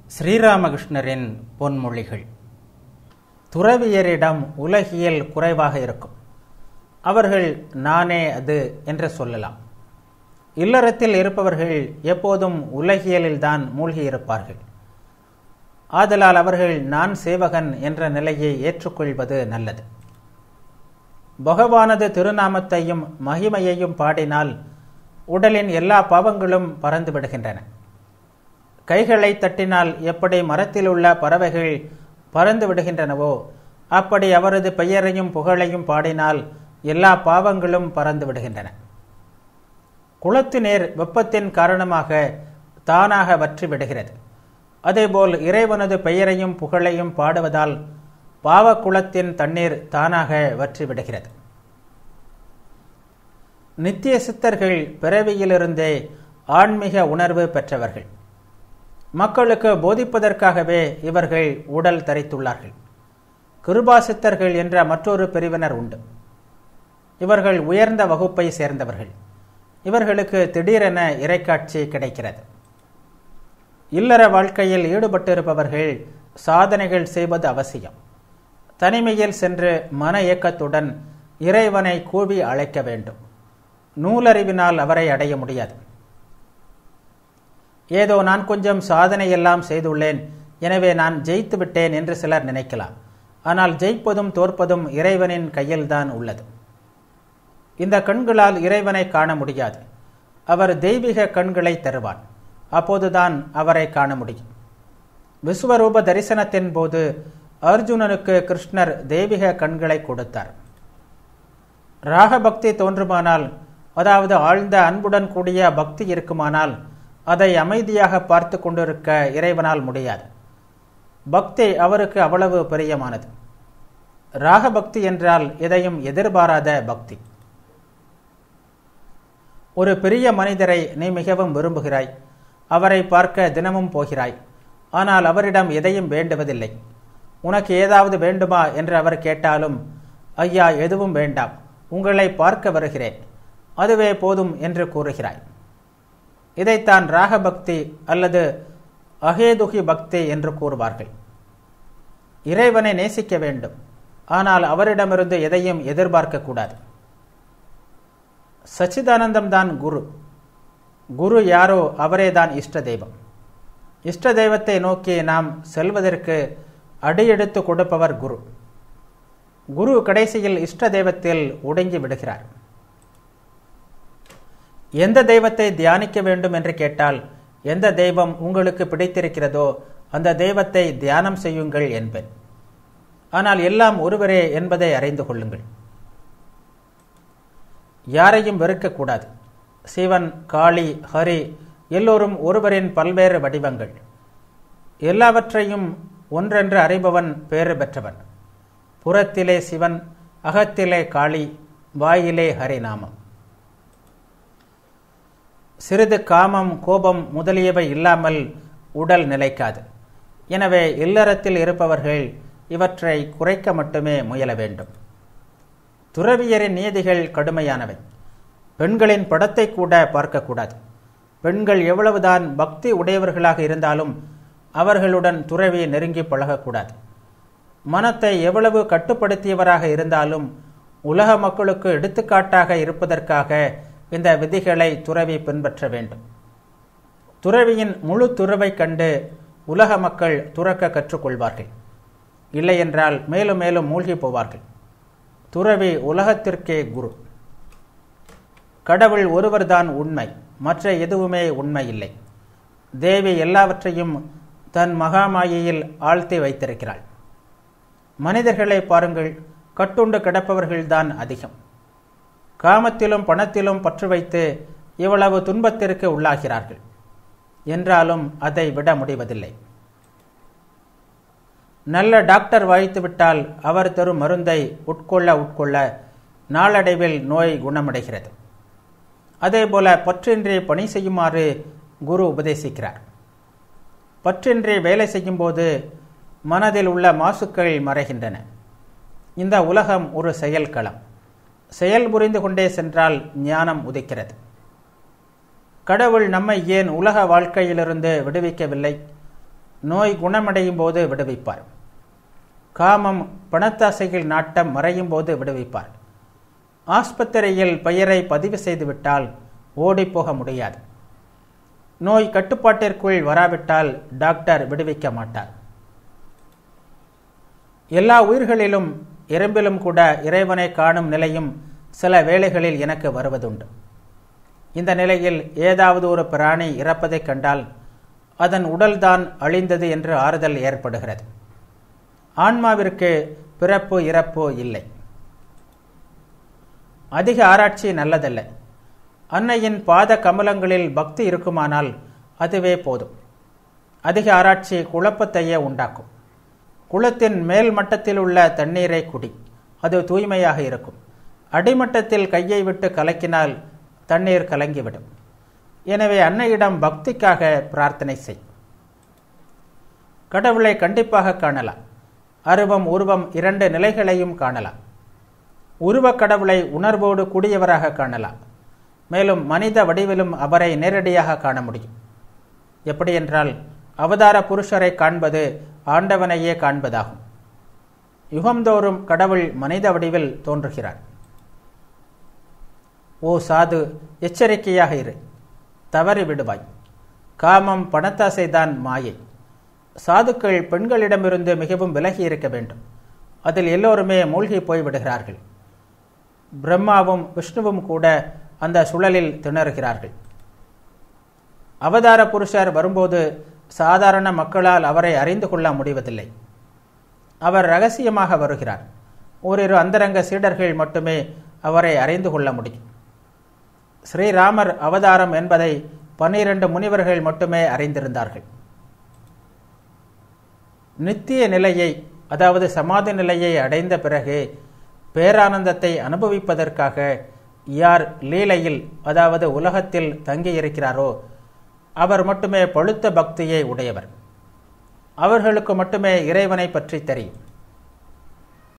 ஸ்ரீராமகிருஷ்ணரின் பொன்மொழிகள் துறவியரிடம் உலகியல் குறைவாக இருக்கும் அவர்கள் நானே அது என்று சொல்லலாம் இல்லறத்தில் இருப்பவர்கள் எப்போதும் உலகியலில்தான் மூழ்கியிருப்பார்கள் ஆதலால் அவர்கள் நான் சேவகன் என்ற நிலையை ஏற்றுக்கொள்வது நல்லது பகவானது திருநாமத்தையும் மகிமையையும் பாடினால் உடலின் எல்லா பாவங்களும் பறந்து விடுகின்றன கைகளை தட்டினால் எப்படி மரத்தில் உள்ள பறவைகள் பறந்து விடுகின்றனவோ அப்படி அவரது பெயரையும் புகழையும் பாடினால் எல்லா பாவங்களும் பறந்து விடுகின்றன குளத்து நீர் வெப்பத்தின் காரணமாக தானாக வற்றி விடுகிறது அதேபோல் இறைவனது பெயரையும் புகழையும் பாடுவதால் பாவக்குளத்தின் தண்ணீர் தானாக வற்றி விடுகிறது நித்திய சித்தர்கள் பிறவியிலிருந்தே ஆன்மீக உணர்வு பெற்றவர்கள் மக்களுக்கு போதிப்பதற்காகவே இவர்கள் உடல் தரித்துள்ளார்கள் கிருபாசித்தர்கள் என்ற மற்றொரு பிரிவினர் உண்டு இவர்கள் உயர்ந்த வகுப்பை சேர்ந்தவர்கள் இவர்களுக்கு திடீரென இறைக்காட்சி கிடைக்கிறது இல்லற வாழ்க்கையில் ஈடுபட்டிருப்பவர்கள் சாதனைகள் செய்வது அவசியம் தனிமையில் சென்று மன இயக்கத்துடன் இறைவனை கூவி அழைக்க வேண்டும் நூலறிவினால் அவரை அடைய முடியாது ஏதோ நான் கொஞ்சம் சாதனை எல்லாம் செய்துள்ளேன் எனவே நான் ஜெயித்து விட்டேன் என்று சிலர் நினைக்கலாம் ஆனால் ஜெயிப்பதும் தோற்பதும் இறைவனின் கையில்தான் உள்ளது இந்த கண்களால் இறைவனை காண முடியாது அவர் தெய்வீக கண்களை தருவான் அப்போதுதான் அவரை காண முடியும் விஸ்வரூப தரிசனத்தின் போது அர்ஜுனனுக்கு கிருஷ்ணர் தெய்வீக கண்களை கொடுத்தார் ராகபக்தி தோன்றுமானால் அதாவது ஆழ்ந்த அன்புடன் கூடிய பக்தி இருக்குமானால் அதை அமைதியாக பார்த்து கொண்டிருக்க இறைவனால் முடியாது பக்தி அவருக்கு அவ்வளவு பிரியமானது ராகபக்தி என்றால் எதையும் எதிர்பாராத பக்தி ஒரு பெரிய மனிதரை நீ மிகவும் விரும்புகிறாய் அவரை பார்க்க தினமும் போகிறாய் ஆனால் அவரிடம் எதையும் வேண்டுவதில்லை உனக்கு ஏதாவது வேண்டுமா என்று அவர் கேட்டாலும் ஐயா எதுவும் வேண்டாம் உங்களை பார்க்க வருகிறேன் அதுவே போதும் என்று கூறுகிறாய் இதைத்தான் ராகபக்தி அல்லது அகேதுகி பக்தி என்று கூறுவார்கள் இறைவனை நேசிக்க வேண்டும் ஆனால் அவரிடமிருந்து எதையும் எதிர்பார்க்க கூடாது சச்சிதானந்தம் தான் குரு குரு யாரோ அவரே தான் இஷ்ட தெய்வம் இஷ்ட தெய்வத்தை நோக்கி நாம் செல்வதற்கு அடியெடுத்து கொடுப்பவர் குரு குரு கடைசியில் இஷ்ட தெய்வத்தில் ஒடுங்கி விடுகிறார் எந்த தெய்வத்தை தியானிக்க வேண்டும் என்று கேட்டால் எந்த தெய்வம் உங்களுக்கு பிடித்திருக்கிறதோ அந்த தெய்வத்தை தியானம் செய்யுங்கள் என்பேன் ஆனால் எல்லாம் ஒருவரே என்பதை அறிந்து கொள்ளுங்கள் யாரையும் வெறுக்கக்கூடாது சிவன் காளி ஹரி எல்லோரும் ஒருவரின் பல்வேறு வடிவங்கள் எல்லாவற்றையும் ஒன்றென்று அறிபவன் பேறு பெற்றவன் புறத்திலே சிவன் அகத்திலே காளி வாயிலே ஹரிநாமம் சிறிது காமம் கோபம் முதலியவை இல்லாமல் உடல் நிலைக்காது எனவே இல்லறத்தில் இருப்பவர்கள் இவற்றை குறைக்க மட்டுமே முயல வேண்டும் துறவியரின் நீதிகள் கடுமையானவை பெண்களின் படத்தை கூட பார்க்கக்கூடாது பெண்கள் எவ்வளவுதான் பக்தி உடையவர்களாக இருந்தாலும் அவர்களுடன் துறவி நெருங்கி பழகக்கூடாது மனத்தை எவ்வளவு கட்டுப்படுத்தியவராக இருந்தாலும் உலக மக்களுக்கு எடுத்துக்காட்டாக இருப்பதற்காக இந்த விதிகளை துறவி பின்பற்ற வேண்டும் துறவியின் முழு துறவை கண்டு உலக மக்கள் துறக்க கற்றுக்கொள்வார்கள் இல்லையென்றால் மேலும் மேலும் மூழ்கி போவார்கள் துறவி உலகத்திற்கே குரு கடவுள் ஒருவர்தான் உண்மை மற்ற எதுவுமே உண்மை இல்லை தேவி எல்லாவற்றையும் தன் மகாமாயையில் ஆழ்த்தி வைத்திருக்கிறாள் மனிதர்களை பாருங்கள் கட்டுண்டு கிடப்பவர்கள்தான் அதிகம் காமத்திலும் பணத்திலும் பற்று வைத்து இவ்வளவு துன்பத்திற்கு உள்ளாகிறார்கள் என்றாலும் அதை விட முடிவதில்லை நல்ல டாக்டர் வாய்த்துவிட்டால் அவர் தரும் மருந்தை உட்கொள்ள உட்கொள்ள நாளடைவில் நோய் குணமடைகிறது அதேபோல பற்றின்றி பணி செய்யுமாறு குரு உபதேசிக்கிறார் பற்றின்றி வேலை செய்யும்போது மனதில் உள்ள மாசுக்கள் மறைகின்றன இந்த உலகம் ஒரு செயல்களம் செயல் புரிந்து கொண்டே சென்றால் ஞானம் உதிக்கிறது கடவுள் நம்மை ஏன் உலக வாழ்க்கையிலிருந்து விடுவிக்கவில்லை நோய் குணமடையும் போது விடுவிப்பார் காமம் பணத்தாசையில் நாட்டம் மறையும் போது விடுவிப்பார் ஆஸ்பத்திரியில் பெயரை பதிவு செய்துவிட்டால் ஓடிப்போக முடியாது நோய் கட்டுப்பாட்டிற்குள் வராவிட்டால் டாக்டர் விடுவிக்க மாட்டார் எல்லா உயிர்களிலும் எறும்பிலும் கூட இறைவனை காணும் நிலையும் சில வேளைகளில் எனக்கு வருவதுண்டு இந்த நிலையில் ஏதாவது ஒரு பிராணி இறப்பதைக் கண்டால் அதன் உடல்தான் அழிந்தது என்று ஆறுதல் ஏற்படுகிறது ஆன்மாவிற்கு பிறப்பு இறப்பு இல்லை அதிக ஆராய்ச்சி நல்லதல்ல அன்னையின் பாத கமலங்களில் பக்தி இருக்குமானால் அதுவே போதும் அதிக ஆராய்ச்சி குழப்பத்தையே உண்டாக்கும் குளத்தின் மேல் மட்டத்தில் உள்ள தண்ணீரை குடி அது தூய்மையாக இருக்கும் அடிமட்டத்தில் கையை விட்டு கலக்கினால் தண்ணீர் கலங்கிவிடும் எனவே அன்னையிடம் பக்திக்காக பிரார்த்தனை செய் கடவுளை கண்டிப்பாக காணலாம் அருவம் உருவம் இரண்டு நிலைகளையும் காணலாம் உருவக் கடவுளை உணர்வோடு கூடியவராக காணலாம் மேலும் மனித வடிவிலும் அவரை நேரடியாக காண முடியும் எப்படியென்றால் அவதார புருஷரை காண்பது ஆண்டவனையே காண்பதாகும் யுகந்தோறும் கடவுள் மனித வடிவில் தோன்றுகிறார் ஓ சாது எச்சரிக்கையாக இரு தவறி விடுவாய் காமம் பணத்தாசைதான் மாயை சாதுக்கள் பெண்களிடமிருந்து மிகவும் விலகி இருக்க வேண்டும் அதில் எல்லோருமே மூழ்கி போய் விடுகிறார்கள் பிரம்மாவும் விஷ்ணுவும் கூட அந்த சுழலில் திணறுகிறார்கள் அவதார புருஷர் வரும்போது சாதாரண மக்களால் அவரை அறிந்து கொள்ள முடிவதில்லை அவர் ரகசியமாக வருகிறார் ஓரிரு அந்தரங்க சீடர்கள் மட்டுமே அவரை அறிந்து கொள்ள முடியும் ஸ்ரீராமர் அவதாரம் என்பதை பன்னிரண்டு முனிவர்கள் மட்டுமே அறிந்திருந்தார்கள் நித்திய நிலையை அதாவது சமாதி நிலையை அடைந்த பிறகு பேரானந்தத்தை அனுபவிப்பதற்காக யார் லீலையில் அதாவது உலகத்தில் தங்கியிருக்கிறாரோ அவர் மட்டுமே பழுத்த பக்தியை உடையவர் அவர்களுக்கு மட்டுமே இறைவனை பற்றி தெரியும்